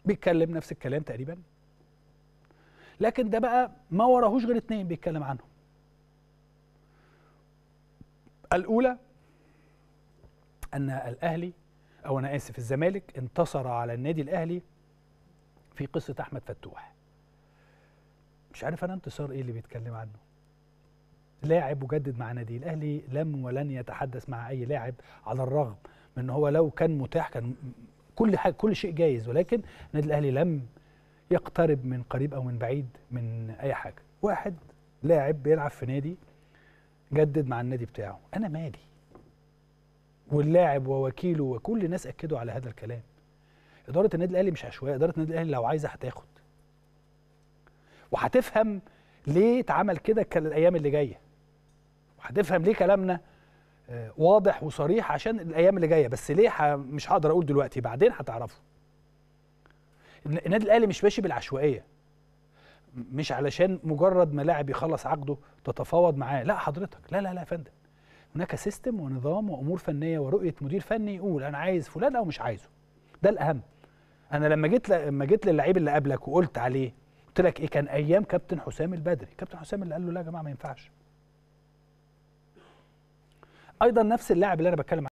بيتكلم نفس الكلام تقريبا لكن ده بقى ما وراهوش غير اتنين بيتكلم عنهم الاولى ان الاهلي او انا اسف الزمالك انتصر على النادي الاهلي في قصه احمد فتوح مش عارف انا انتصار ايه اللي بيتكلم عنه لاعب وجدد مع نادي الاهلي لم ولن يتحدث مع اي لاعب على الرغم من ان هو لو كان متاح كان كل حاجه كل شيء جايز ولكن النادي الاهلي لم يقترب من قريب او من بعيد من اي حاجه واحد لاعب بيلعب في نادي جدد مع النادي بتاعه انا مالي واللاعب ووكيله وكل الناس اكدوا على هذا الكلام اداره النادي الاهلي مش عشوائيه اداره النادي الاهلي لو عايزه هتاخد وهتفهم ليه اتعمل كده الايام اللي جايه وهتفهم ليه كلامنا آه، واضح وصريح عشان الايام اللي جايه بس ليه ح... مش هقدر اقول دلوقتي بعدين هتعرفوا الن- النادي الاهلي مش ماشي بالعشوائيه م- مش علشان مجرد ما لاعب يخلص عقده تتفاوض معاه لا حضرتك لا لا لا يا فندم هناك سيستم ونظام وامور فنيه ورؤيه مدير فني يقول انا عايز فلان او مش عايزه ده الاهم انا لما جيت ل... لما جيت للعيب اللي قبلك وقلت عليه قلت لك ايه كان ايام كابتن حسام البدري كابتن حسام اللي قال له لا يا جماعه ما ينفعش ايضا نفس اللاعب اللي انا بتكلم